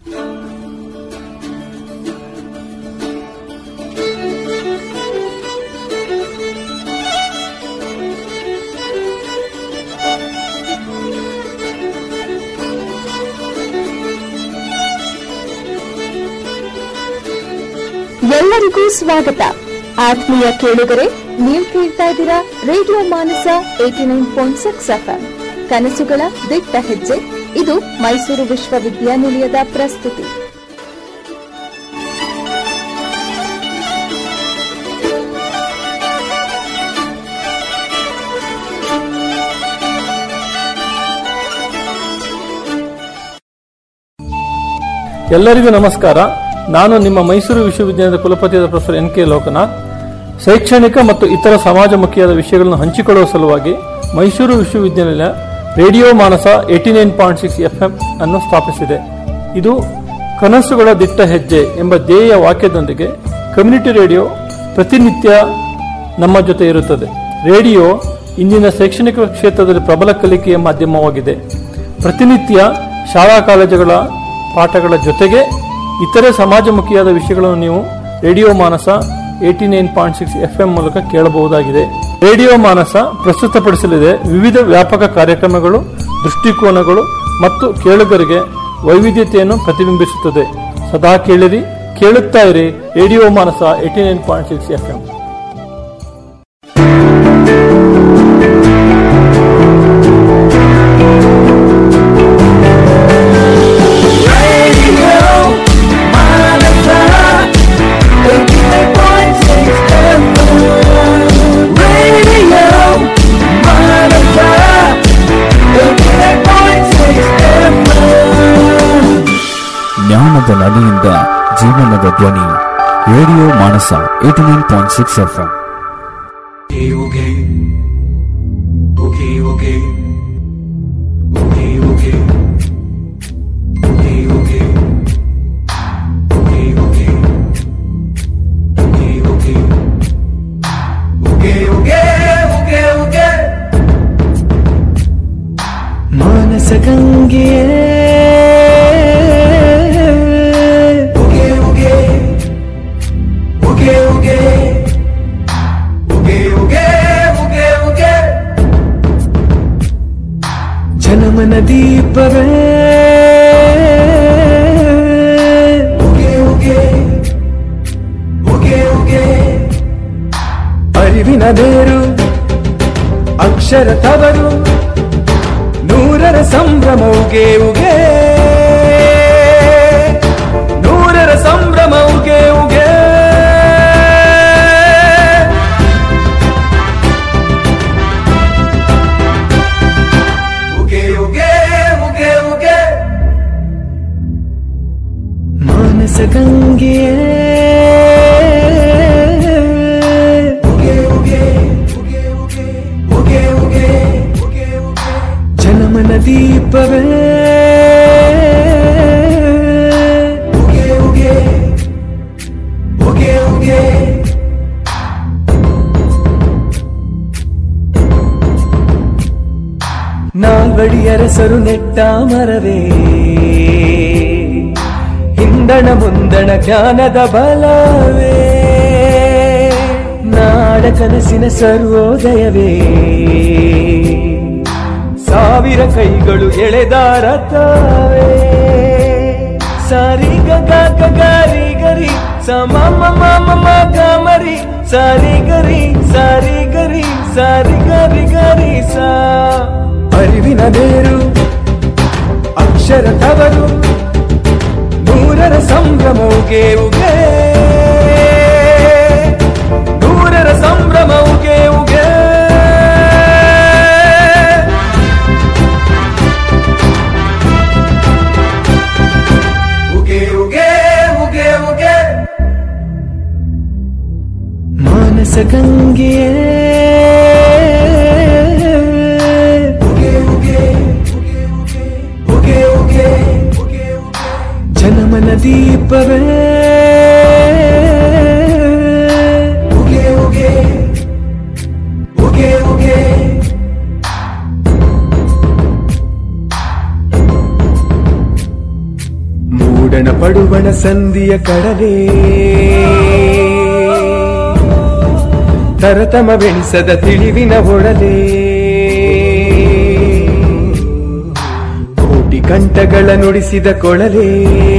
ಎಲ್ಲರಿಗೂ ಸ್ವಾಗತ ಆತ್ಮೀಯ ಕೇಳುಗರೆ ನೀವು ಕೇಳ್ತಾ ಇದ್ದೀರಾ radio Manasa eighty nine point six FM ಕನಸುಗಳ ದಿಟ್ಟ ಹೆಜ್ಜೆ ಇದು ಮೈಸೂರು ವಿಶ್ವವಿದ್ಯಾನಿಲಯದ ಪ್ರಸ್ತುತಿ ಎಲ್ಲರಿಗೂ ನಮಸ್ಕಾರ ನಾನು ನಿಮ್ಮ ಮೈಸೂರು ವಿಶ್ವವಿದ್ಯಾಲಯದ ಕುಲಪತಿಯಾದ ಪ್ರೊಫೆಸರ್ ಎನ್ ಕೆ ಲೋಕನಾಥ್ ಶೈಕ್ಷಣಿಕ ಮತ್ತು ಇತರ ಸಮಾಜಮುಖಿಯಾದ ವಿಷಯಗಳನ್ನು ಹಂಚಿಕೊಳ್ಳುವ ಸಲುವಾಗಿ ಮೈಸೂರು ವಿಶ್ವವಿದ್ಯಾನಿಲಯ radio Manasa eighty nine point six FM ಅನ್ನು ಸ್ಥಾಪಿಸಿದೆ ಇದು ಕನಸುಗಳ ದಿಟ್ಟ ಹೆಜ್ಜೆ ಎಂಬ ಧ್ಯೇಯ ವಾಕ್ಯದೊಂದಿಗೆ ಕಮ್ಯುನಿಟಿ ರೇಡಿಯೋ ಪ್ರತಿನಿತ್ಯ ನಮ್ಮ ಜೊತೆ ಇರುತ್ತದೆ ರೇಡಿಯೋ ಇಂದಿನ ಶೈಕ್ಷಣಿಕ ಕ್ಷೇತ್ರದಲ್ಲಿ ಪ್ರಬಲ ಕಲಿಕೆಯ ಮಾಧ್ಯಮವಾಗಿದೆ ಪ್ರತಿನಿತ್ಯ ಶಾಲಾ ಕಾಲೇಜುಗಳ ಪಾಠಗಳ ಜೊತೆಗೆ ಇತರೆ ಸಮಾಜಮುಖಿಯಾದ ವಿಷಯಗಳನ್ನು ನೀವು radio Manasa eighty nine point six FM ಮೂಲಕ ಕೇಳಬಹುದಾಗಿದೆ ರೇಡಿಯೋ ಮಾನಸ ಪ್ರಸ್ತುತಪಡಿಸಲಿದೆ ವಿವಿಧ ವ್ಯಾಪಕ ಕಾರ್ಯಕ್ರಮಗಳು ದೃಷ್ಟಿಕೋನಗಳು ಮತ್ತು ಕೇಳುಗರಿಗೆ ವೈವಿಧ್ಯತೆಯನ್ನು ಪ್ರತಿಬಿಂಬಿಸುತ್ತದೆ ಸದಾ ಕೇಳಿರಿ ಕೇಳುತ್ತಾ ಇರಿ radio Manasa eighty nine point six FM ಜ್ಞಾನದ ನದಿಯಿಂದ ಜೀವನದ ಧ್ವನಿ radio Manasa eighty nine point six F M okay, okay, okay, okay, okay, okay, okay, okay, okay, okay, okay, okay, okay, okay, okay. ಮಾನಸ ಗಂಗೆಯೇ ಉಗೆ ಉಗೆ ಉಗೆ ಉಗೆ ಉಗೆ ಉಗೆ ಉಗೆ ಉಗೆ ಜನಮನ ದೀಪವೇ ಉಗೆ ಉಗೆ ಉಗೆ ಉಗೆ ಅರಿವಿನ ಬೇರು ಅಕ್ಷರ ತವರು ನೂರರ ಸಂಭ್ರಮ ಉಗೆ ಉಗೆ ನೂರರ ಸಂಭ್ರಮ ಉಗೆ ಉಗೆ ಉಗೆ ಉಗೆ ಉಗೆ ಉಗೆ ಮಾನಸ ಗಂಗೆಯೇ ಉಗೆ ಉಗೆ ಉಗೆ ಉಗೆ ಉಗೆ ಉಗೆ ಉಗೆ ಉಗೆ ಜನಮನ ದೀಪವೇ ಉಗೆ ಉಗೆ ಉಗೆ ಉಗೆ ನಾಲ್ವಡಿ ಅರಸರು ನೆಟ್ಟ ಮರವೇ ಹಿಂದಣ ಮುಂದಣ ಜ್ಞಾನದ ಬಲವೇ ನಾಡ ಕನಸಿನ ಸರ್ವೋದಯವೇ ಸಾವಿರ ಕೈಗಳು ಎಳೆದಾರ ತಾವೇ ಸಾರಿ ಗಗ ಗರಿ ಗರಿ ಸಮ ಮಮ ಮಮ ಗಮರಿ ಸಾರಿ ಗರಿ ಸಾರಿ ಗರಿ ಸಾರಿ ಗರಿ ಗರಿ ಸಾ ಅರಿವಿನ ಬೇರು ಅಕ್ಷರ ತವರು ನೂರರ ಸಂಭ್ರಮ ಉಗೆ ಉಗೆ ನೂರರ ಸಂಭ್ರಮ ಉಗೆ ಉಗೆ ಉಗೆ ಉಗೆ ಉಗೆ ಉಗೆ ಮಾನಸ ಗಂಗೆಯೇ ಉಗೆ ಉಗೆ ಉಗೆ ಉಗೆ ಉಗೆ ಉಗೆ ಉಗೆ ಜನಮನ ದೀಪವೇ ಉಗೆ ಉಗೆ ಉಗೆ ಉಗೆ ಮೂಡ ಉಡಣ ಪಡುವಣ ಸಂಧಿಯ ಕಡಲೆ ತರತಮವೆಣಿಸದ ತಿಳಿವಿನ ಒಡಲೆ ಕೋಟಿ ಕಂಠಗಳ ನುಡಿಸಿದ ಕೊಳಲೆ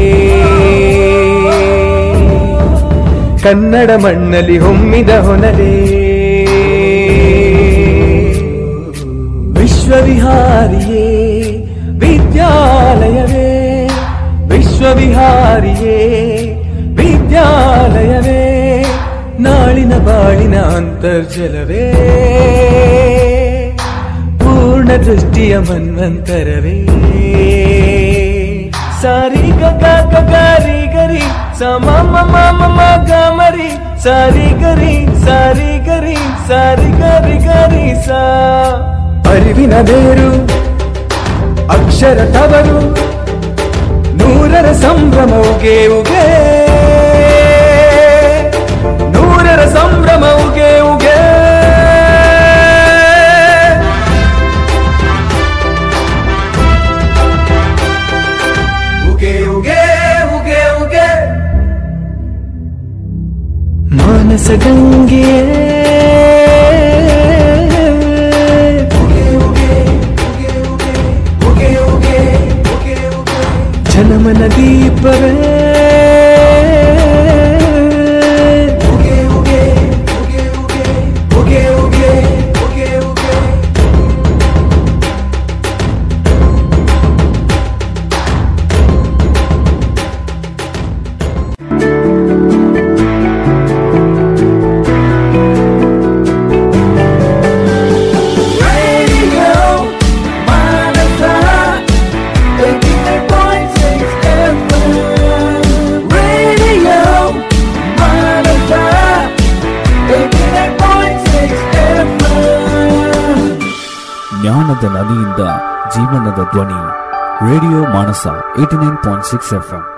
ಕನ್ನಡ ಮಣ್ಣಲ್ಲಿ ಹೊಮ್ಮಿದ ಹೊನಲೆ ವಿಶ್ವವಿಹಾರಿಯೇ ವಿದ್ಯಾಲಯವೇ ವಿಶ್ವವಿಹಾರಿಯೇ ವಿದ್ಯಾಲಯವೇ ನಾಳಿನ ಬಾಳಿನ ಅಂತರ್ಜಲವೇ ಪೂರ್ಣ ದೃಷ್ಟಿಯ ಮನ್ವಂತರವೇ ಸಾರಿ ಗಗ ಗರಿ ಗರಿ ಸಮ ಮಮ ಮಮ ಗಮರಿ ಸಾರಿ ಗರಿ ಸಾರಿ ಗರಿ ಸಾರಿ ಗರಿ ಗರಿ ಸಾ ಅರಿವಿನ ಬೇರು ಅಕ್ಷರ ತವರು ನೂರರ ಸಂಭ್ರಮ ಉಗೆ ಉಗೆ ನೂರರ ಸಂಭ್ರಮ ಉಗೆ ಉಗೆ ಉಗೆ ಉಗೆ ಉಗೆ ಉಗೆ ಮಾನಸ ಗಂಗೆ ಜನಮನ ದೀಪವೇ ಉಗೆ ಉಗೆ ಉಗೆ ಉಗೆ ಉಗೆ ಉಗೆ ಉಗೆ Radio Manasa, 89.6 FM. Radio Manasa, 89.6 FM. ಜ್ಞಾನದ ನದಿಯಿಂದ ಜೀವನದ ಧ್ವನಿ radio Manasa eighty nine point six F M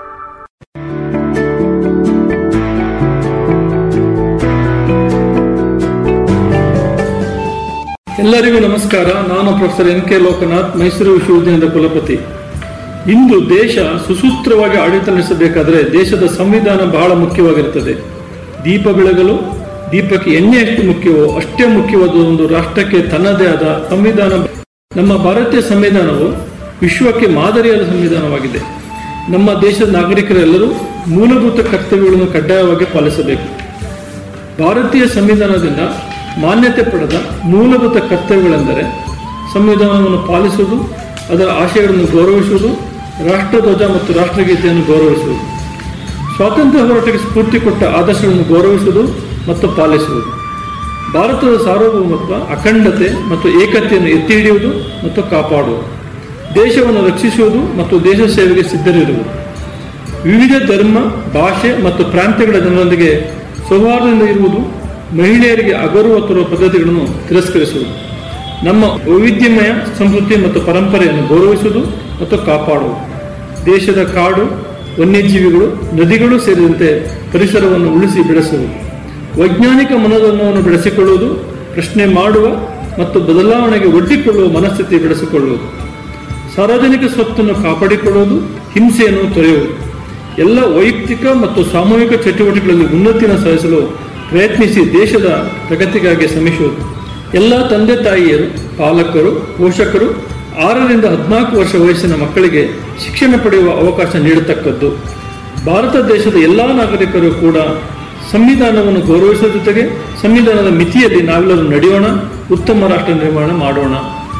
ಎಲ್ಲರಿಗೂ ನಮಸ್ಕಾರ ನಾನು professor N K Lokanath Mysuru ವಿಶ್ವವಿದ್ಯಾಲಯದ ಕುಲಪತಿ ಇಂದು ದೇಶ ಸುಸೂತ್ರವಾಗಿ ಆಡಳಿತ ನಡೆಸಬೇಕಾದರೆ ದೇಶದ ಸಂವಿಧಾನ ಬಹಳ ಮುಖ್ಯವಾಗಿರುತ್ತದೆ ದೀಪ ಬೆಳಗಲು ದೀಪಕ್ಕೆ ಎಣ್ಣೆ ಎಷ್ಟು ಮುಖ್ಯವೋ ಅಷ್ಟೇ ಮುಖ್ಯವಾದ ಒಂದು ರಾಷ್ಟ್ರಕ್ಕೆ ತನ್ನದೇ ಆದ ಸಂವಿಧಾನ ನಮ್ಮ ಭಾರತೀಯ ಸಂವಿಧಾನವು ವಿಶ್ವಕ್ಕೆ ಮಾದರಿಯಾದ ಸಂವಿಧಾನವಾಗಿದೆ ನಮ್ಮ ದೇಶದ ನಾಗರಿಕರೆಲ್ಲರೂ ಮೂಲಭೂತ ಕರ್ತವ್ಯಗಳನ್ನು ಕಡ್ಡಾಯವಾಗಿ ಪಾಲಿಸಬೇಕು ಭಾರತೀಯ ಸಂವಿಧಾನದಿಂದ ಮಾನ್ಯತೆ ಪಡೆದ ಮೂಲಭೂತ ಕರ್ತವ್ಯಗಳೆಂದರೆ ಸಂವಿಧಾನವನ್ನು ಪಾಲಿಸುವುದು ಅದರ ಆಶಯಗಳನ್ನು ಗೌರವಿಸುವುದು ರಾಷ್ಟ್ರಧ್ವಜ ಮತ್ತು ರಾಷ್ಟ್ರಗೀತೆಯನ್ನು ಗೌರವಿಸುವುದು ಸ್ವಾತಂತ್ರ್ಯ ಹೋರಾಟಕ್ಕೆ ಸ್ಫೂರ್ತಿ ಕೊಟ್ಟ ಆದರ್ಶಗಳನ್ನು ಗೌರವಿಸುವುದು ಮತ್ತು ಪಾಲಿಸುವುದು ಭಾರತದ ಸಾರ್ವಭೌಮತ್ವ ಅಖಂಡತೆ ಮತ್ತು ಏಕತೆಯನ್ನು ಎತ್ತಿ ಹಿಡಿಯುವುದು ಮತ್ತು ಕಾಪಾಡುವುದು ದೇಶವನ್ನು ರಕ್ಷಿಸುವುದು ಮತ್ತು ದೇಶ ಸೇವೆಗೆ ಸಿದ್ಧರಿರುವುದು ವಿವಿಧ ಧರ್ಮ ಭಾಷೆ ಮತ್ತು ಪ್ರಾಂತ್ಯಗಳ ಜನರೊಂದಿಗೆ ಸೌಹಾರ್ದದಿಂದ ಇರುವುದು ಮಹಿಳೆಯರಿಗೆ ಅಗೌರವ ತರುವ ಪದ್ಧತಿಗಳನ್ನು ತಿರಸ್ಕರಿಸುವುದು ನಮ್ಮ ವೈವಿಧ್ಯಮಯ ಸಂಸ್ಕೃತಿ ಮತ್ತು ಪರಂಪರೆಯನ್ನು ಗೌರವಿಸುವುದು ಮತ್ತು ಕಾಪಾಡುವುದು ದೇಶದ ಕಾಡು ವನ್ಯಜೀವಿಗಳು ನದಿಗಳು ಸೇರಿದಂತೆ ಪರಿಸರವನ್ನು ಉಳಿಸಿ ಬೆಳೆಸುವುದು ವೈಜ್ಞಾನಿಕ ಮನೋಧರ್ಮವನ್ನು ಬೆಳೆಸಿಕೊಳ್ಳುವುದು ಪ್ರಶ್ನೆ ಮಾಡುವ ಮತ್ತು ಬದಲಾವಣೆಗೆ ಒಡ್ಡಿಕೊಳ್ಳುವ ಮನಸ್ಥಿತಿ ಬೆಳೆಸಿಕೊಳ್ಳುವುದು ಸಾರ್ವಜನಿಕ ಸ್ವತ್ತನ್ನು ಕಾಪಾಡಿಕೊಳ್ಳುವುದು ಹಿಂಸೆಯನ್ನು ತೊರೆಯುವುದು ಎಲ್ಲ ವೈಯಕ್ತಿಕ ಮತ್ತು ಸಾಮೂಹಿಕ ಚಟುವಟಿಕೆಗಳಲ್ಲಿ ಉನ್ನತಿಯನ್ನು ಸಾಧಿಸಲು ಪ್ರಯತ್ನಿಸಿ ದೇಶದ ಪ್ರಗತಿಗಾಗಿ ಶ್ರಮಿಸುವುದು ಎಲ್ಲ ತಂದೆ ತಾಯಿಯರು ಪಾಲಕರು ಪೋಷಕರು ಆರರಿಂದ ಹದಿನಾಲ್ಕು ವರ್ಷ ವಯಸ್ಸಿನ ಮಕ್ಕಳಿಗೆ ಶಿಕ್ಷಣ ಪಡೆಯುವ ಅವಕಾಶ ನೀಡತಕ್ಕದ್ದು ಭಾರತ ದೇಶದ ಎಲ್ಲ ನಾಗರಿಕರು ಕೂಡ ಸಂವಿಧಾನವನ್ನು ಗೌರವಿಸುವ ಜೊತೆಗೆ ಸಂವಿಧಾನದ ಮಿತಿಯಲ್ಲಿ ನಾವೆಲ್ಲರೂ ನಡೆಯೋಣ ಉತ್ತಮ ರಾಷ್ಟ್ರ ನಿರ್ಮಾಣ ಮಾಡೋಣ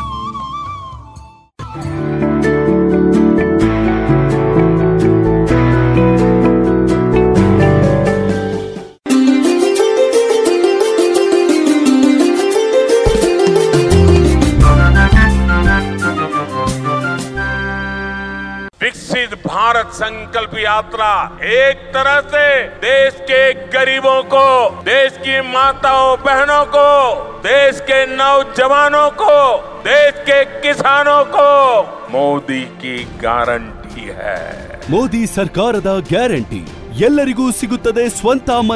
विकसित भारत संकल्प यात्रा एक तरह से देश के गरीबों को देश की माताओं बहनों को देश के नौजवानों को देश के किसानों को मोदी की गारंटी है ಮೋದಿ ಸರ್ಕಾರದ ಗ್ಯಾರಂಟಿ ಎಲ್ಲರಿಗೂ ಸಿಗುತ್ತದೆ ಸ್ವಂತ ಮನೆ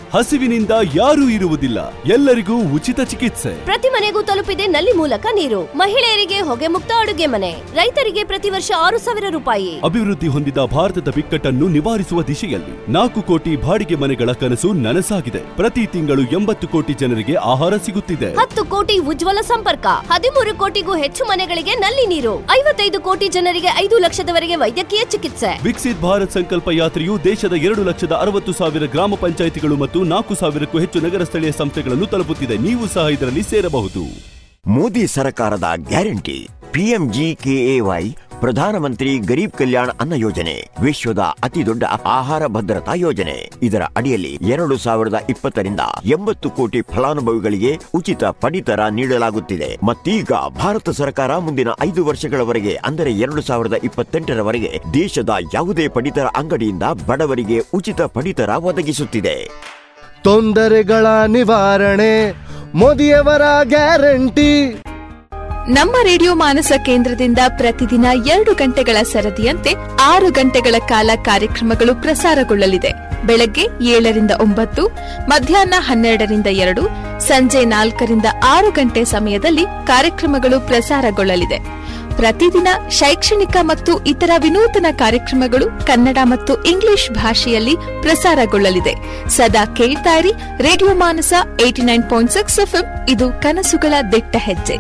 ಹಸಿವಿನಿಂದ ಯಾರೂ ಇರುವುದಿಲ್ಲ ಎಲ್ಲರಿಗೂ ಉಚಿತ ಚಿಕಿತ್ಸೆ ಪ್ರತಿ ಮನೆಗೂ ತಲುಪಿದೆ ನಲ್ಲಿ ಮೂಲಕ ನೀರು ಮಹಿಳೆಯರಿಗೆ ಹೊಗೆ ಮುಕ್ತ ಅಡುಗೆ ಮನೆ ರೈತರಿಗೆ ಪ್ರತಿ ವರ್ಷ ಆರು ಸಾವಿರ ರೂಪಾಯಿ ಅಭಿವೃದ್ಧಿ ಹೊಂದಿದ ಭಾರತದ ಬಿಕ್ಕಟ್ಟನ್ನು ನಿವಾರಿಸುವ ದಿಶೆಯಲ್ಲಿ ನಾಲ್ಕು ಕೋಟಿ ಬಾಡಿಗೆ ಮನೆಗಳ ಕನಸು ನನಸಾಗಿದೆ ಪ್ರತಿ ತಿಂಗಳು ಎಂಬತ್ತು ಕೋಟಿ ಜನರಿಗೆ ಆಹಾರ ಸಿಗುತ್ತಿದೆ ಹತ್ತು ಕೋಟಿ ಉಜ್ವಲ ಸಂಪರ್ಕ ಹದಿಮೂರು ಕೋಟಿಗೂ ಹೆಚ್ಚು ಮನೆಗಳಿಗೆ ನಲ್ಲಿ ನೀರು ಐವತ್ತೈದು ಕೋಟಿ ಜನರಿಗೆ ಐದು ಲಕ್ಷದವರೆಗೆ ವೈದ್ಯಕೀಯ ಚಿಕಿತ್ಸೆ ವಿಕಸಿತ್ ಭಾರತ್ ಸಂಕಲ್ಪ ಯಾತ್ರೆಯು ದೇಶದ ಎರಡು ಲಕ್ಷದ ಅರವತ್ತು ಸಾವಿರ ಗ್ರಾಮ ಪಂಚಾಯಿತಿಗಳು ಮತ್ತು ನಾಲ್ಕು ಸಾವಿರಕ್ಕೂ ಹೆಚ್ಚು ನಗರ ಸ್ಥಳೀಯ ಸಂಸ್ಥೆಗಳನ್ನು ತಲುಪುತ್ತಿದೆ ನೀವು ಸಹ ಇದರಲ್ಲಿ ಸೇರಬಹುದು ಮೋದಿ ಸರ್ಕಾರದ ಗ್ಯಾರಂಟಿ ಪಿಎಂಜಿಕೆಎವೈ ಪ್ರಧಾನಮಂತ್ರಿ ಗರೀಬ್ ಕಲ್ಯಾಣ ಅನ್ನ ಯೋಜನೆ ವಿಶ್ವದ ಅತಿ ದೊಡ್ಡ ಆಹಾರ ಭದ್ರತಾ ಯೋಜನೆ ಇದರ ಅಡಿಯಲ್ಲಿ ಎರಡು ಸಾವಿರದ ಇಪ್ಪತ್ತರಿಂದ ಎಂಬತ್ತು ಕೋಟಿ ಫಲಾನುಭವಿಗಳಿಗೆ ಉಚಿತ ಪಡಿತರ ನೀಡಲಾಗುತ್ತಿದೆ ಮತ್ತೀಗ ಭಾರತ ಸರ್ಕಾರ ಮುಂದಿನ ಐದು ವರ್ಷಗಳವರೆಗೆ ಅಂದರೆ ಎರಡು ಸಾವಿರದ ಇಪ್ಪತ್ತೆಂಟರವರೆಗೆ ದೇಶದ ಯಾವುದೇ ಪಡಿತರ ಅಂಗಡಿಯಿಂದ ಬಡವರಿಗೆ ಉಚಿತ ಪಡಿತರ ಒದಗಿಸುತ್ತಿದೆ ತೊಂದರೆಗಳ ನಿವಾರಣೆ ಮೋದಿಯವರ ಗ್ಯಾರಂಟಿ ನಮ್ಮ ರೇಡಿಯೋ ಮಾನಸ ಕೇಂದ್ರದಿಂದ ಪ್ರತಿದಿನ ಎರಡು ಗಂಟೆಗಳ ಸರದಿಯಂತೆ ಆರು ಗಂಟೆಗಳ ಕಾಲ ಕಾರ್ಯಕ್ರಮಗಳು ಪ್ರಸಾರಗೊಳ್ಳಲಿದೆ ಬೆಳಗ್ಗೆ ಏಳರಿಂದ ಒಂಬತ್ತು ಮಧ್ಯಾಹ್ನ ಹನ್ನೆರಡರಿಂದ ಎರಡು ಸಂಜೆ ನಾಲ್ಕರಿಂದ ಆರು ಗಂಟೆ ಸಮಯದಲ್ಲಿ ಕಾರ್ಯಕ್ರಮಗಳು ಪ್ರಸಾರಗೊಳ್ಳಲಿದೆ ಪ್ರತಿದಿನ ಶೈಕ್ಷಣಿಕ ಮತ್ತು ಇತರ ವಿನೂತನ ಕಾರ್ಯಕ್ರಮಗಳು ಕನ್ನಡ ಮತ್ತು ಇಂಗ್ಲಿಷ್ ಭಾಷೆಯಲ್ಲಿ ಪ್ರಸಾರಗೊಳ್ಳಲಿದೆ ಸದಾ ಕೇಳ್ತಾ ಇರಿ radio Manasa eighty nine point six FM ಇದು ಕನಸುಗಳ ದಿಟ್ಟ ಹೆಜ್ಜೆ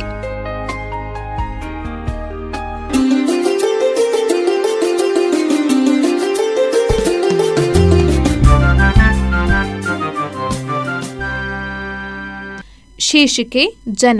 ಶೀರ್ಷಿಕೆ ಜನ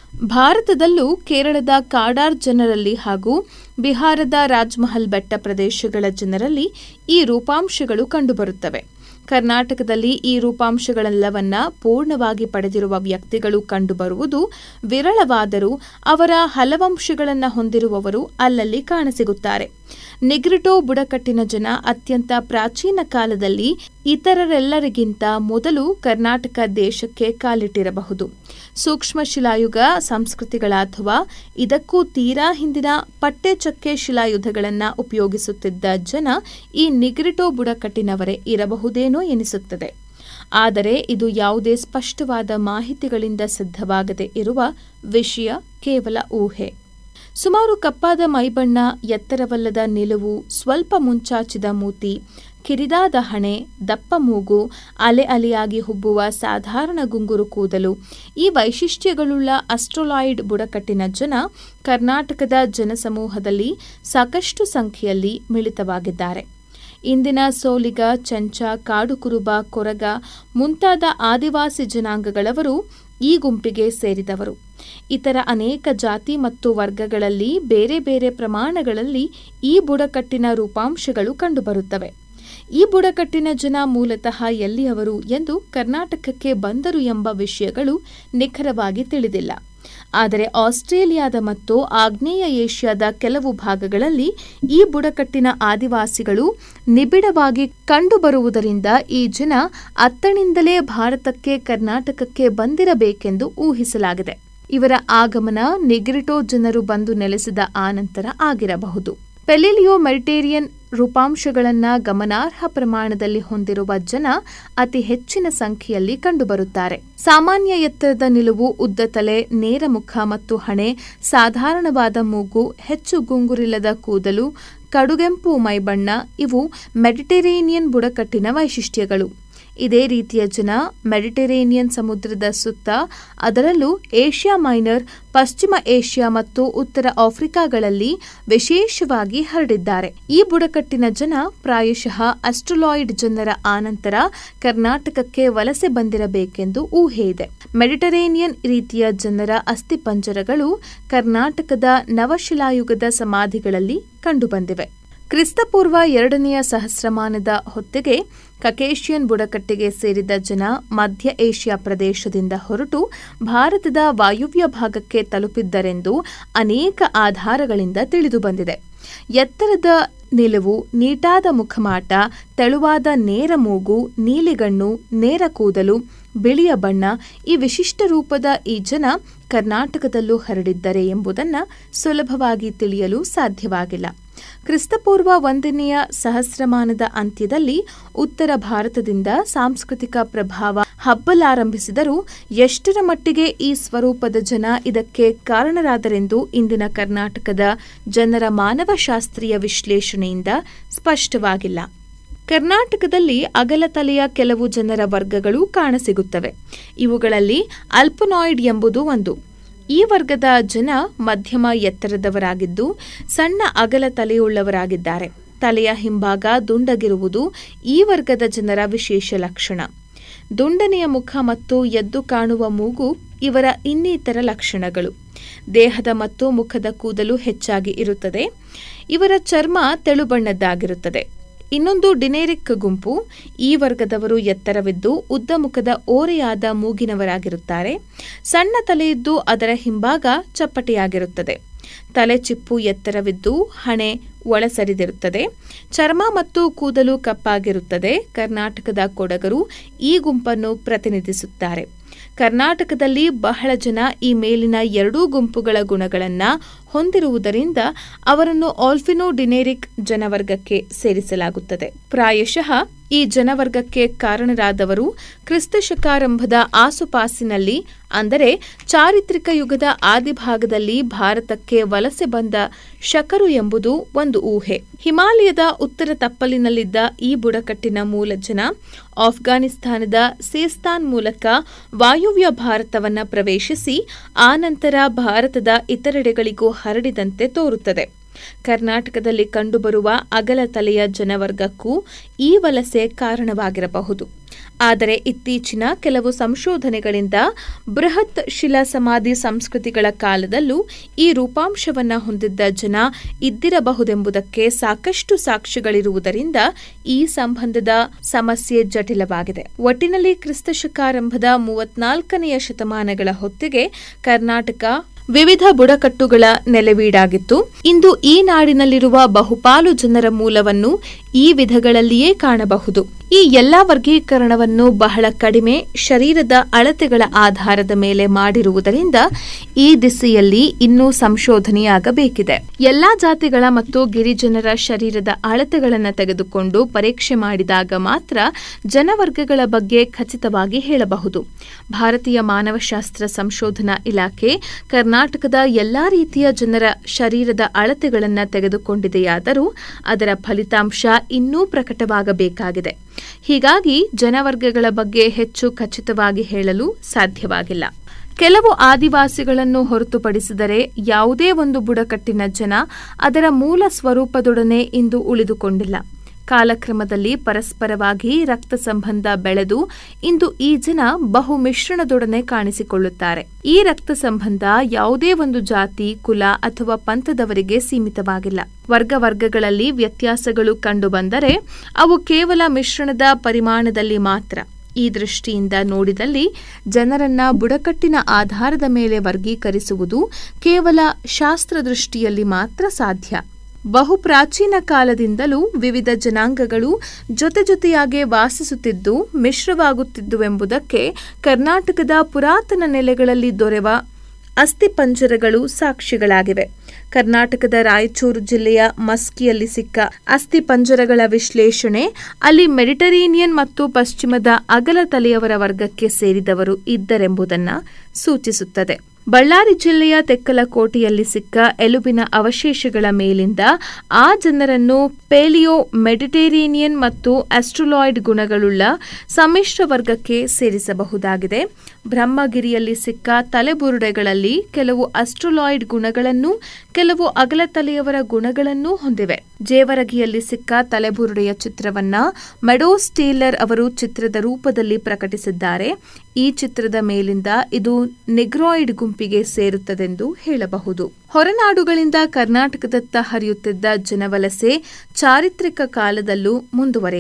ಭಾರತದಲ್ಲೂ ಕೇರಳದ ಕಾಡಾರ್ ಜನರಲ್ಲಿ ಹಾಗೂ ಬಿಹಾರದ ರಾಜ್ಮಹಲ್ ಬೆಟ್ಟ ಪ್ರದೇಶಗಳ ಜನರಲ್ಲಿ ಈ ರೂಪಾಂಶಗಳು ಕಂಡುಬರುತ್ತವೆ ಕರ್ನಾಟಕದಲ್ಲಿ ಈ ರೂಪಾಂಶಗಳೆಲ್ಲವನ್ನ ಪೂರ್ಣವಾಗಿ ಪಡೆದಿರುವ ವ್ಯಕ್ತಿಗಳು ಕಂಡುಬರುವುದು ವಿರಳವಾದರೂ ಅವರ ಹಲವಂಶಗಳನ್ನು ಹೊಂದಿರುವವರು ಅಲ್ಲಲ್ಲಿ ಕಾಣಸಿಗುತ್ತಾರೆ ನಿಗ್ರಿಟೋ ಬುಡಕಟ್ಟಿನ ಜನ ಅತ್ಯಂತ ಪ್ರಾಚೀನ ಕಾಲದಲ್ಲಿ ಇತರರೆಲ್ಲರಿಗಿಂತ ಮೊದಲು ಕರ್ನಾಟಕ ದೇಶಕ್ಕೆ ಕಾಲಿಟ್ಟಿರಬಹುದು ಸೂಕ್ಷ್ಮ ಶಿಲಾಯುಗ ಸಂಸ್ಕೃತಿಗಳ ಅಥವಾ ಇದಕ್ಕೂ ತೀರಾ ಹಿಂದಿನ ಪಟ್ಟೆಚಕ್ಕೆ ಶಿಲಾಯುಧಗಳನ್ನು ಉಪಯೋಗಿಸುತ್ತಿದ್ದ ಜನ ಈ ನಿಗ್ರಿಟೋ ಬುಡಕಟ್ಟಿನವರೇ ಇರಬಹುದೇನೋ ಎನಿಸುತ್ತದೆ ಆದರೆ ಇದು ಯಾವುದೇ ಸ್ಪಷ್ಟವಾದ ಮಾಹಿತಿಗಳಿಂದ ಸಿದ್ಧವಾಗದೆ ಇರುವ ವಿಷಯ ಕೇವಲ ಊಹೆ ಸುಮಾರು ಕಪ್ಪಾದ ಮೈಬಣ್ಣ ಎತ್ತರವಲ್ಲದ ನಿಲುವು ಸ್ವಲ್ಪ ಮುಂಚಾಚಿದ ಮೂತಿ ಕಿರಿದಾದ ಹಣೆ ದಪ್ಪ ಮೂಗು ಅಲೆ ಅಲೆಯಾಗಿ ಹುಬ್ಬುವ ಸಾಧಾರಣ ಗುಂಗುರು ಕೂದಲು ಈ ವೈಶಿಷ್ಟ್ಯಗಳುಳ್ಳ ಅಸ್ಟ್ರೋಲಾಯ್ಡ್ ಬುಡಕಟ್ಟಿನ ಜನ ಕರ್ನಾಟಕದ ಜನಸಮೂಹದಲ್ಲಿ ಸಾಕಷ್ಟು ಸಂಖ್ಯೆಯಲ್ಲಿ ಮಿಳಿತವಾಗಿದ್ದಾರೆ ಇಂದಿನ ಸೋಲಿಗ ಚಂಚ ಕಾಡುಕುರುಬ ಕೊರಗ ಮುಂತಾದ ಆದಿವಾಸಿ ಜನಾಂಗಗಳವರು ಈ ಗುಂಪಿಗೆ ಸೇರಿದವರು ಇತರ ಅನೇಕ ಜಾತಿ ಮತ್ತು ವರ್ಗಗಳಲ್ಲಿ ಬೇರೆ ಬೇರೆ ಪ್ರಮಾಣಗಳಲ್ಲಿ ಈ ಬುಡಕಟ್ಟಿನ ರೂಪಾಂಶಗಳು ಕಂಡುಬರುತ್ತವೆ ಈ ಬುಡಕಟ್ಟಿನ ಜನ ಮೂಲತಃ ಎಲ್ಲಿಯವರು ಎಂದು ಕರ್ನಾಟಕಕ್ಕೆ ಬಂದರು ಎಂಬ ವಿಷಯಗಳು ನಿಖರವಾಗಿ ತಿಳಿದಿಲ್ಲ ಆದರೆ ಆಸ್ಟ್ರೇಲಿಯಾದ ಮತ್ತು ಆಗ್ನೇಯ ಏಷ್ಯಾದ ಕೆಲವು ಭಾಗಗಳಲ್ಲಿ ಈ ಬುಡಕಟ್ಟಿನ ಆದಿವಾಸಿಗಳು ನಿಬಿಡವಾಗಿ ಕಂಡುಬರುವುದರಿಂದ ಈ ಜನ ಅತ್ತಣಿಂದಲೇ ಭಾರತಕ್ಕೆ ಕರ್ನಾಟಕಕ್ಕೆ ಬಂದಿರಬೇಕೆಂದು ಊಹಿಸಲಾಗಿದೆ ಇವರ ಆಗಮನ ನಿಗ್ರಿಟೋ ಜನರು ಬಂದು ನೆಲೆಸಿದ ಆನಂತರ ಆಗಿರಬಹುದು ಪೆಲಿಲಿಯೋ ಮೆಡಿಟೇರಿಯನ್ ರೂಪಾಂಶಗಳನ್ನು ಗಮನಾರ್ಹ ಪ್ರಮಾಣದಲ್ಲಿ ಹೊಂದಿರುವ ಜನ ಅತಿ ಹೆಚ್ಚಿನ ಸಂಖ್ಯೆಯಲ್ಲಿ ಕಂಡುಬರುತ್ತಾರೆ ಸಾಮಾನ್ಯ ಎತ್ತರದ ನಿಲುವು ಉದ್ದ ತಲೆ ನೇರ ಮುಖ ಮತ್ತು ಹಣೆ ಸಾಧಾರಣವಾದ ಮೂಗು ಹೆಚ್ಚು ಗುಂಗುರಿಲ್ಲದ ಕೂದಲು ಕಡುಗೆಂಪು ಮೈಬಣ್ಣ ಇವು ಮೆಡಿಟರೇನಿಯನ್ ಬುಡಕಟ್ಟಿನ ವೈಶಿಷ್ಟ್ಯಗಳು ಇದೇ ರೀತಿಯ ಜನ ಮೆಡಿಟರೇನಿಯನ್ ಸಮುದ್ರದ ಸುತ್ತ ಅದರಲ್ಲೂ ಏಷ್ಯಾ ಮೈನರ್ ಪಶ್ಚಿಮ ಏಷ್ಯಾ ಮತ್ತು ಉತ್ತರ ಆಫ್ರಿಕಾಗಳಲ್ಲಿ ವಿಶೇಷವಾಗಿ ಹರಡಿದ್ದಾರೆ ಈ ಬುಡಕಟ್ಟಿನ ಜನ ಪ್ರಾಯಶಃ ಅಸ್ಟ್ರಲಾಯ್ಡ್ ಜನರ ಆನಂತರ ಕರ್ನಾಟಕಕ್ಕೆ ವಲಸೆ ಬಂದಿರಬೇಕೆಂದು ಊಹೆ ಇದೆ ಮೆಡಿಟರೇನಿಯನ್ ರೀತಿಯ ಜನರ ಅಸ್ಥಿಪಂಜರಗಳು ಕರ್ನಾಟಕದ ನವಶಿಲಾಯುಗದ ಸಮಾಧಿಗಳಲ್ಲಿ ಕಂಡುಬಂದಿವೆ ಕ್ರಿಸ್ತಪೂರ್ವ ಎರಡನೆಯ ಸಹಸ್ರಮಾನದ ಹೊತ್ತಿಗೆ ಕಕೇಶಿಯನ್ ಬುಡಕಟ್ಟಿಗೆ ಸೇರಿದ ಜನ ಮಧ್ಯ ಏಷ್ಯಾ ಪ್ರದೇಶದಿಂದ ಹೊರಟು ಭಾರತದ ವಾಯುವ್ಯ ಭಾಗಕ್ಕೆ ತಲುಪಿದ್ದರೆಂದು ಅನೇಕ ಆಧಾರಗಳಿಂದ ತಿಳಿದುಬಂದಿದೆ ಎತ್ತರದ ನಿಲುವು ನೀಟಾದ ಮುಖಮಾಟ ತೆಳುವಾದ ನೇರ ಮೂಗು ನೀಲಿಗಣ್ಣು ನೇರ ಕೂದಲು ಬಿಳಿಯ ಬಣ್ಣ ಈ ವಿಶಿಷ್ಟ ರೂಪದ ಈ ಜನ ಕರ್ನಾಟಕದಲ್ಲೂ ಹರಡಿದ್ದರೆ ಎಂಬುದನ್ನು ಸುಲಭವಾಗಿ ತಿಳಿಯಲು ಸಾಧ್ಯವಾಗಿಲ್ಲ ಕ್ರಿಸ್ತಪೂರ್ವ ಒಂದನೆಯ ಸಹಸ್ರಮಾನದ ಅಂತ್ಯದಲ್ಲಿ ಉತ್ತರ ಭಾರತದಿಂದ ಸಾಂಸ್ಕೃತಿಕ ಪ್ರಭಾವ ಹಬ್ಬಲಾರಂಭಿಸಿದರೂ ಎಷ್ಟರ ಮಟ್ಟಿಗೆ ಈ ಸ್ವರೂಪದ ಜನ ಇದಕ್ಕೆ ಕಾರಣರಾದರೆಂದು ಇಂದಿನ ಕರ್ನಾಟಕದ ಜನರ ಮಾನವಶಾಸ್ತ್ರೀಯ ವಿಶ್ಲೇಷಣೆಯಿಂದ ಸ್ಪಷ್ಟವಾಗಿಲ್ಲ ಕರ್ನಾಟಕದಲ್ಲಿ ಅಗಲತಲೆಯ ಕೆಲವು ಜನರ ವರ್ಗಗಳು ಕಾಣಸಿಗುತ್ತವೆ ಇವುಗಳಲ್ಲಿ ಅಲ್ಪನಾಯ್ಡ್ ಎಂಬುದು ಒಂದು ಈ ವರ್ಗದ ಜನ ಮಧ್ಯಮ ಎತ್ತರದವರಾಗಿದ್ದು ಸಣ್ಣ ಅಗಲ ತಲೆಯುಳ್ಳವರಾಗಿದ್ದಾರೆ ತಲೆಯ ಹಿಂಭಾಗ ದುಂಡಗಿರುವುದು ಈ ವರ್ಗದ ಜನರ ವಿಶೇಷ ಲಕ್ಷಣ ದುಂಡನೆಯ ಮುಖ ಮತ್ತು ಎದ್ದು ಕಾಣುವ ಮೂಗು ಇವರ ಇನ್ನಿತರ ಲಕ್ಷಣಗಳು ದೇಹದ ಮತ್ತು ಮುಖದ ಕೂದಲು ಹೆಚ್ಚಾಗಿ ಇರುತ್ತದೆ ಇವರ ಚರ್ಮ ತೆಳು ಬಣ್ಣದ್ದಾಗಿರುತ್ತದೆ ಇನ್ನೊಂದು ಡಿನೇರಿಕ್ ಗುಂಪು ಈ ವರ್ಗದವರು ಎತ್ತರವಿದ್ದು ಉದ್ದ ಮುಖದ ಓರೆಯಾದ ಮೂಗಿನವರಾಗಿರುತ್ತಾರೆ ಸಣ್ಣ ತಲೆಯಿದ್ದು ಅದರ ಹಿಂಭಾಗ ಚಪ್ಪಟೆಯಾಗಿರುತ್ತದೆ ತಲೆ ಚಿಪ್ಪು ಎತ್ತರವಿದ್ದು ಹಣೆ ಒಳಸರಿದಿರುತ್ತದೆ ಚರ್ಮ ಮತ್ತು ಕೂದಲು ಕಪ್ಪಾಗಿರುತ್ತದೆ ಕರ್ನಾಟಕದ ಕೊಡಗರು ಈ ಗುಂಪನ್ನು ಪ್ರತಿನಿಧಿಸುತ್ತಾರೆ ಕರ್ನಾಟಕದಲ್ಲಿ ಬಹಳ ಜನ ಈ ಮೇಲಿನ ಎರಡೂ ಗುಂಪುಗಳ ಗುಣಗಳನ್ನು ಹೊಂದಿರುವುದರಿಂದ ಅವರನ್ನು ಆಲ್ಫಿನೋಡಿನೇರಿಕ್ ಜನವರ್ಗಕ್ಕೆ ಸೇರಿಸಲಾಗುತ್ತದೆ ಪ್ರಾಯಶಃ ಈ ಜನವರ್ಗಕ್ಕೆ ಕಾರಣರಾದವರು ಕ್ರಿಸ್ತಶಕಾರಂಭದ ಆಸುಪಾಸಿನಲ್ಲಿ ಅಂದರೆ ಚಾರಿತ್ರಿಕ ಯುಗದ ಆದಿಭಾಗದಲ್ಲಿ ಭಾರತಕ್ಕೆ ವಲಸೆ ಬಂದ ಶಕರು ಎಂಬುದು ಒಂದು ಊಹೆ ಹಿಮಾಲಯದ ಉತ್ತರ ತಪ್ಪಲಿನಲ್ಲಿದ್ದ ಈ ಬುಡಕಟ್ಟಿನ ಮೂಲ ಜನ ಆಫ್ಘಾನಿಸ್ತಾನದ ಸೇಸ್ತಾನ್ ಮೂಲಕ ವಾಯುವ್ಯ ಭಾರತವನ್ನ ಪ್ರವೇಶಿಸಿ ಆನಂತರ ಭಾರತದ ಇತರೆಡೆಗಳಿಗೂ ಹರಡಿದಂತೆ ತೋರುತ್ತದೆ ಕರ್ನಾಟಕದಲ್ಲಿ ಕಂಡುಬರುವ ಅಗಲ ತಲೆಯ ಜನವರ್ಗಕ್ಕೂ ಈ ವಲಸೆ ಕಾರಣವಾಗಿರಬಹುದು ಆದರೆ ಇತ್ತೀಚಿನ ಕೆಲವು ಸಂಶೋಧನೆಗಳಿಂದ ಬೃಹತ್ ಶಿಲಾ ಸಮಾಧಿ ಸಂಸ್ಕೃತಿಗಳ ಕಾಲದಲ್ಲೂ ಈ ರೂಪಾಂಶವನ್ನ ಹೊಂದಿದ್ದ ಜನ ಇದ್ದಿರಬಹುದೆಂಬುದಕ್ಕೆ ಸಾಕಷ್ಟು ಸಾಕ್ಷ್ಯಗಳಿರುವುದರಿಂದ ಈ ಸಂಬಂಧದ ಸಮಸ್ಯೆ ಜಟಿಲವಾಗಿದೆ ಒಟ್ಟಿನಲ್ಲಿ ಕ್ರಿಸ್ತಶಕಾರಂಭದ ಮೂವತ್ನಾಲ್ಕನೆಯ ಶತಮಾನಗಳ ಹೊತ್ತಿಗೆ ಕರ್ನಾಟಕ ವಿವಿಧ ಬುಡಕಟ್ಟುಗಳ ನೆಲೆವೀಡಾಗಿತ್ತು ಇಂದು ಈ ನಾಡಿನಲ್ಲಿರುವ ಬಹುಪಾಲು ಜನರ ಮೂಲವನ್ನು ಈ ವಿಧಗಳಲ್ಲಿಯೇ ಕಾಣಬಹುದು ಈ ಎಲ್ಲಾ ವರ್ಗೀಕರಣವನ್ನು ಬಹಳ ಕಡಿಮೆ ಶರೀರದ ಅಳತೆಗಳ ಆಧಾರದ ಮೇಲೆ ಮಾಡಿರುವುದರಿಂದ ಈ ದಿಸೆಯಲ್ಲಿ ಇನ್ನೂ ಸಂಶೋಧನೆಯಾಗಬೇಕಿದೆ ಎಲ್ಲಾ ಜಾತಿಗಳ ಮತ್ತು ಗಿರಿಜನರ ಶರೀರದ ಅಳತೆಗಳನ್ನು ತೆಗೆದುಕೊಂಡು ಪರೀಕ್ಷೆ ಮಾಡಿದಾಗ ಮಾತ್ರ ಜನವರ್ಗಗಳ ಬಗ್ಗೆ ಖಚಿತವಾಗಿ ಹೇಳಬಹುದು ಭಾರತೀಯ ಮಾನವಶಾಸ್ತ್ರ ಸಂಶೋಧನಾ ಇಲಾಖೆ ಕರ್ನಾಟಕದ ಎಲ್ಲಾ ರೀತಿಯ ಜನರ ಶರೀರದ ಅಳತೆಗಳನ್ನು ತೆಗೆದುಕೊಂಡಿದೆಯಾದರೂ ಅದರ ಫಲಿತಾಂಶ ಇನ್ನೂ ಪ್ರಕಟವಾಗಬೇಕಾಗಿದೆ ಹೀಗಾಗಿ ಜನವರ್ಗಗಳ ಬಗ್ಗೆ ಹೆಚ್ಚು ಖಚಿತವಾಗಿ ಹೇಳಲು ಸಾಧ್ಯವಾಗಿಲ್ಲ ಕೆಲವು ಆದಿವಾಸಿಗಳನ್ನು ಹೊರತುಪಡಿಸಿದರೆ ಯಾವುದೇ ಒಂದು ಬುಡಕಟ್ಟಿನ ಜನ ಅದರ ಮೂಲ ಸ್ವರೂಪದೊಡನೆ ಇಂದು ಉಳಿದುಕೊಂಡಿಲ್ಲ ಕಾಲಕ್ರಮದಲ್ಲಿ ಪರಸ್ಪರವಾಗಿ ರಕ್ತ ಸಂಬಂಧ ಬೆಳೆದು ಇಂದು ಈ ಜನ ಬಹು ಮಿಶ್ರಣದೊಡನೆ ಕಾಣಿಸಿಕೊಳ್ಳುತ್ತಾರೆ ಈ ರಕ್ತ ಸಂಬಂಧ ಯಾವುದೇ ಒಂದು ಜಾತಿ ಕುಲ ಅಥವಾ ಪಂಥದವರಿಗೆ ಸೀಮಿತವಾಗಿಲ್ಲ ವರ್ಗ ವರ್ಗಗಳಲ್ಲಿ ವ್ಯತ್ಯಾಸಗಳು ಕಂಡುಬಂದರೆ ಅವು ಕೇವಲ ಮಿಶ್ರಣದ ಪರಿಮಾಣದಲ್ಲಿ ಮಾತ್ರ ಈ ದೃಷ್ಟಿಯಿಂದ ನೋಡಿದಲ್ಲಿ ಜನರನ್ನ ಬುಡಕಟ್ಟಿನ ಆಧಾರದ ಮೇಲೆ ವರ್ಗೀಕರಿಸುವುದು ಕೇವಲ ಶಾಸ್ತ್ರದೃಷ್ಟಿಯಲ್ಲಿ ಮಾತ್ರ ಸಾಧ್ಯ ಬಹು ಪ್ರಾಚೀನ ಕಾಲದಿಂದಲೂ ವಿವಿಧ ಜನಾಂಗಗಳು ಜೊತೆ ಜೊತೆಯಾಗಿ ವಾಸಿಸುತ್ತಿದ್ದು ಮಿಶ್ರವಾಗುತ್ತಿದ್ದುವೆಂಬುದಕ್ಕೆ ಕರ್ನಾಟಕದ ಪುರಾತನ ನೆಲೆಗಳಲ್ಲಿ ದೊರೆವ ಅಸ್ಥಿಪಂಜರಗಳು ಸಾಕ್ಷಿಗಳಾಗಿವೆ ಕರ್ನಾಟಕದ ರಾಯಚೂರು ಜಿಲ್ಲೆಯ ಮಸ್ಕಿಯಲ್ಲಿ ಸಿಕ್ಕ ಅಸ್ಥಿಪಂಜರಗಳ ವಿಶ್ಲೇಷಣೆ ಅಲ್ಲಿ ಮೆಡಿಟರೇನಿಯನ್ ಮತ್ತು ಪಶ್ಚಿಮದ ಅಗಲ ತಲೆಯವರ ವರ್ಗಕ್ಕೆ ಸೇರಿದವರು ಇದ್ದರೆಂಬುದನ್ನು ಸೂಚಿಸುತ್ತದೆ ಬಳ್ಳಾರಿ ಜಿಲ್ಲೆಯ ತೆಕ್ಕಲಕೋಟೆಯಲ್ಲಿ ಸಿಕ್ಕ ಎಲುಬಿನ ಅವಶೇಷಗಳ ಮೇಲಿಂದ ಆ ಜನರನ್ನು ಪೇಲಿಯೋ ಮೆಡಿಟೇರೇನಿಯನ್ ಮತ್ತು ಆಸ್ಟ್ರೋಲಾಯ್ಡ್ ಗುಣಗಳುಳ್ಳ ಸಮ್ಮಿಶ್ರ ವರ್ಗಕ್ಕೆ ಸೇರಿಸಬಹುದಾಗಿದೆ ಬ್ರಹ್ಮಗಿರಿಯಲ್ಲಿ ಸಿಕ್ಕ ತಲೆಬುರುಡೆಗಳಲ್ಲಿ ಕೆಲವು ಅಸ್ಟ್ರೋಲಾಯ್ಡ್ ಗುಣಗಳನ್ನು ಕೆಲವು ಅಗಲ ತಲೆಯವರ ಗುಣಗಳನ್ನೂ ಹೊಂದಿವೆ ಜೇವರಗಿಯಲ್ಲಿ ಸಿಕ್ಕ ತಲೆಬುರುಡೆಯ ಚಿತ್ರವನ್ನ ಮೆಡೋಸ್ ಟೇಲರ್ ಅವರು ಚಿತ್ರದ ರೂಪದಲ್ಲಿ ಪ್ರಕಟಿಸಿದ್ದಾರೆ ಈ ಚಿತ್ರದ ಮೇಲಿಂದ ಇದು ನಿಗ್ರಾಯ್ಡ್ ಗುಂಪಿಗೆ ಸೇರುತ್ತದೆಂದು ಹೇಳಬಹುದು ಹೊರನಾಡುಗಳಿಂದ ಕರ್ನಾಟಕದತ್ತ ಹರಿಯುತ್ತಿದ್ದ ಜನವಲಸೆ ಚಾರಿತ್ರಿಕ ಕಾಲದಲ್ಲೂ ಮುಂದುವರೆಯಿತು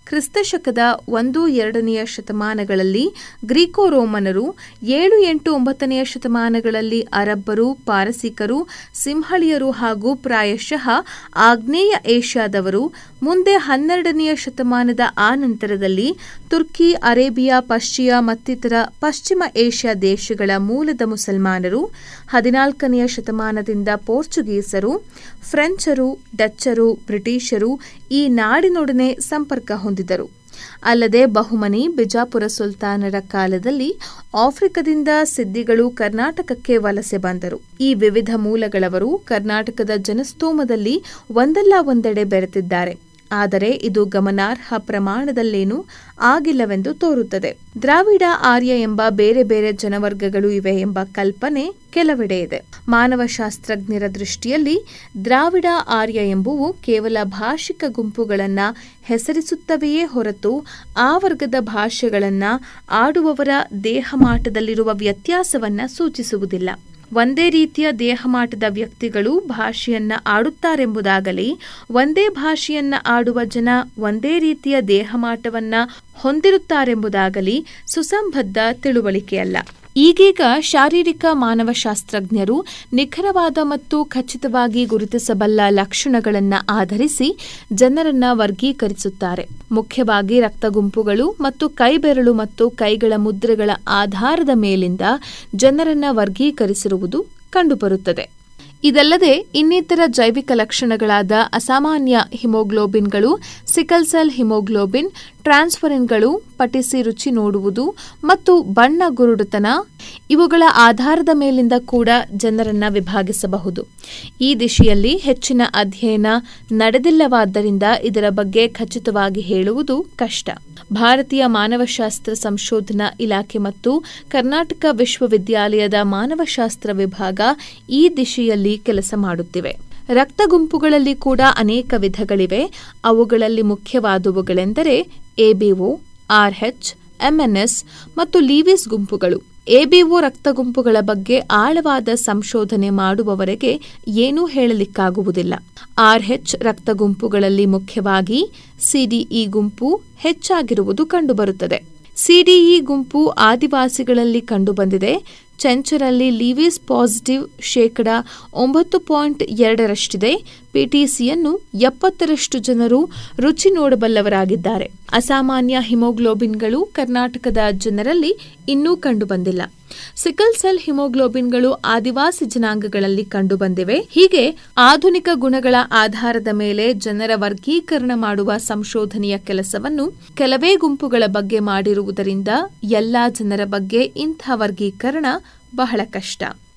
ಕ್ರಿಸ್ತಶಕದ ಒಂದು ಎರಡನೆಯ ಶತಮಾನಗಳಲ್ಲಿ ಗ್ರೀಕೋ ರೋಮನರು ಏಳು ಎಂಟು ಒಂಬತ್ತನೆಯ ಶತಮಾನಗಳಲ್ಲಿ ಅರಬ್ಬರು ಪಾರಸಿಕರು ಸಿಂಹಳಿಯರು ಹಾಗೂ ಪ್ರಾಯಶಃ ಆಗ್ನೇಯ ಏಷ್ಯಾದವರು ಮುಂದೆ ಹನ್ನೆರಡನೆಯ ಶತಮಾನದ ಆನಂತರದಲ್ಲಿ ತುರ್ಕಿ ಅರೇಬಿಯಾ ಪಶ್ಚಿಮ ಮತ್ತಿತರ ಪಶ್ಚಿಮ ಏಷ್ಯಾ ದೇಶಗಳ ಮೂಲದ ಮುಸಲ್ಮಾನರು ಹದಿನಾಲ್ಕನೆಯ ಶತಮಾನದಿಂದ ಪೋರ್ಚುಗೀಸರು ಫ್ರೆಂಚರು ಡಚ್ಚರು ಬ್ರಿಟಿಷರು ಈ ನಾಡಿನೊಡನೆ ಸಂಪರ್ಕ ಹೊಂದಿದರು ಅಲ್ಲದೆ ಬಹುಮನಿ ಬಿಜಾಪುರ ಸುಲ್ತಾನರ ಕಾಲದಲ್ಲಿ ಆಫ್ರಿಕದಿಂದ ಸಿದ್ದಿಗಳು ಕರ್ನಾಟಕಕ್ಕೆ ವಲಸೆ ಬಂದರು ಈ ವಿವಿಧ ಮೂಲಗಳವರು ಕರ್ನಾಟಕದ ಜನಸ್ತೋಮದಲ್ಲಿ ಒಂದಲ್ಲ ಒಂದೆಡೆ ಬೆರೆತಿದ್ದಾರೆ ಆದರೆ ಇದು ಗಮನಾರ್ಹ ಪ್ರಮಾಣದಲ್ಲೇನೂ ಆಗಿಲ್ಲವೆಂದು ತೋರುತ್ತದೆ ದ್ರಾವಿಡ ಆರ್ಯ ಎಂಬ ಬೇರೆ ಬೇರೆ ಜನವರ್ಗಗಳು ಇವೆ ಎಂಬ ಕಲ್ಪನೆ ಕೆಲವೆಡೆ ಇದೆ ಮಾನವಶಾಸ್ತ್ರಜ್ಞರ ದೃಷ್ಟಿಯಲ್ಲಿ ದ್ರಾವಿಡ ಆರ್ಯ ಎಂಬುವು ಕೇವಲ ಭಾಷಿಕ ಗುಂಪುಗಳನ್ನ ಹೆಸರಿಸುತ್ತವೆಯೇ ಹೊರತು ಆ ವರ್ಗದ ಭಾಷೆಗಳನ್ನ ಆಡುವವರ ದೇಹಮಾಟದಲ್ಲಿರುವ ವ್ಯತ್ಯಾಸವನ್ನ ಸೂಚಿಸುವುದಿಲ್ಲ ಒಂದೇ ರೀತಿಯ ದೇಹಮಾಟದ ವ್ಯಕ್ತಿಗಳು ಭಾಷೆಯನ್ನ ಆಡುತ್ತಾರೆಂಬುದಾಗಲಿ ಒಂದೇ ಭಾಷೆಯನ್ನ ಆಡುವ ಜನ ಒಂದೇ ರೀತಿಯ ದೇಹಮಾಟವನ್ನ ಹೊಂದಿರುತ್ತಾರೆಂಬುದಾಗಲಿ ಸುಸಂಬದ್ಧ ತಿಳುವಳಿಕೆಯಲ್ಲ ಈಗೀಗ ಶಾರೀರಿಕ ಮಾನವಶಾಸ್ತ್ರಜ್ಞರು ನಿಖರವಾದ ಮತ್ತು ಖಚಿತವಾಗಿ ಗುರುತಿಸಬಲ್ಲ ಲಕ್ಷಣಗಳನ್ನು ಆಧರಿಸಿ ಜನರನ್ನ ವರ್ಗೀಕರಿಸುತ್ತಾರೆ ಮುಖ್ಯವಾಗಿ ರಕ್ತ ಗುಂಪುಗಳು ಮತ್ತು ಕೈಬೆರಳು ಮತ್ತು ಕೈಗಳ ಮುದ್ರೆಗಳ ಆಧಾರದ ಮೇಲಿಂದ ಜನರನ್ನ ವರ್ಗೀಕರಿಸಿರುವುದು ಕಂಡುಬರುತ್ತದೆ ಇದಲ್ಲದೆ ಇನ್ನಿತರ ಜೈವಿಕ ಲಕ್ಷಣಗಳಾದ ಅಸಾಮಾನ್ಯ ಹಿಮೋಗ್ಲೋಬಿನ್ಗಳು ಸಿಕಲ್ ಸೆಲ್ ಹಿಮೋಗ್ಲೋಬಿನ್ ಟ್ರಾನ್ಸ್ಫರಿನ್ಗಳು ಪಠಿಸಿ ರುಚಿ ನೋಡುವುದು ಮತ್ತು ಬಣ್ಣ ಗುರುಡುತನ ಇವುಗಳ ಆಧಾರದ ಮೇಲಿಂದ ಕೂಡ ಜನರನ್ನ ವಿಭಾಗಿಸಬಹುದು ಈ ದಿಶೆಯಲ್ಲಿ ಹೆಚ್ಚಿನ ಅಧ್ಯಯನ ನಡೆದಿಲ್ಲವಾದ್ದರಿಂದ ಇದರ ಬಗ್ಗೆ ಖಚಿತವಾಗಿ ಹೇಳುವುದು ಕಷ್ಟ ಭಾರತೀಯ ಮಾನವಶಾಸ್ತ್ರ ಸಂಶೋಧನಾ ಇಲಾಖೆ ಮತ್ತು ಕರ್ನಾಟಕ ವಿಶ್ವವಿದ್ಯಾಲಯದ ಮಾನವಶಾಸ್ತ್ರ ವಿಭಾಗ ಈ ದಿಶೆಯಲ್ಲಿ ಕೆಲಸ ಮಾಡುತ್ತಿವೆ ರಕ್ತ ಗುಂಪುಗಳಲ್ಲಿ ಕೂಡ ಅನೇಕ ವಿಧಗಳಿವೆ ಅವುಗಳಲ್ಲಿ ಮುಖ್ಯವಾದವುಗಳೆಂದರೆ ಎಬಿಒ ಆರ್ಎಚ್ ಎಂಎನ್ಎಸ್ ಮತ್ತು ಲೀವಿಸ್ ಗುಂಪುಗಳು ಎಬಿಒ ರಕ್ತ ಗುಂಪುಗಳ ಬಗ್ಗೆ ಆಳವಾದ ಸಂಶೋಧನೆ ಮಾಡುವವರೆಗೆ ಏನೂ ಹೇಳಲಿಕ್ಕಾಗುವುದಿಲ್ಲ ಆರ್ಎಚ್ ರಕ್ತ ಗುಂಪುಗಳಲ್ಲಿ ಮುಖ್ಯವಾಗಿ ಸಿಡಿಇ ಗುಂಪು ಹೆಚ್ಚಾಗಿರುವುದು ಕಂಡುಬರುತ್ತದೆ ಸಿಡಿಇ ಗುಂಪು ಆದಿವಾಸಿಗಳಲ್ಲಿ ಕಂಡುಬಂದಿದೆ ಚೆಂಚರಲ್ಲಿ ಲೀವಿಸ್ ಪಾಸಿಟಿವ್ ಶೇಕಡ ಒಂಬತ್ತು ಪಾಯಿಂಟ್ ಎರಡರಷ್ಟಿದೆ ಪಿಟಿಸಿಯನ್ನು ಎಪ್ಪತ್ತರಷ್ಟು ಜನರು ರುಚಿ ನೋಡಬಲ್ಲವರಾಗಿದ್ದಾರೆ ಅಸಾಮಾನ್ಯ ಹಿಮೋಗ್ಲೋಬಿನ್ಗಳು ಕರ್ನಾಟಕದ ಜನರಲ್ಲಿ ಇನ್ನೂ ಕಂಡುಬಂದಿಲ್ಲ ಸಿಕಲ್ ಸೆಲ್ ಹಿಮೋಗ್ಲೋಬಿನ್ಗಳು ಆದಿವಾಸಿ ಜನಾಂಗಗಳಲ್ಲಿ ಕಂಡುಬಂದಿವೆ ಹೀಗೆ ಆಧುನಿಕ ಗುಣಗಳ ಆಧಾರದ ಮೇಲೆ ಜನರ ವರ್ಗೀಕರಣ ಮಾಡುವ ಸಂಶೋಧನೆಯ ಕೆಲಸವನ್ನು ಕೆಲವೇ ಗುಂಪುಗಳ ಬಗ್ಗೆ ಮಾಡಿರುವುದರಿಂದ ಎಲ್ಲಾ ಜನರ ಬಗ್ಗೆ ಇಂಥ ವರ್ಗೀಕರಣ ಬಹಳ ಕಷ್ಟ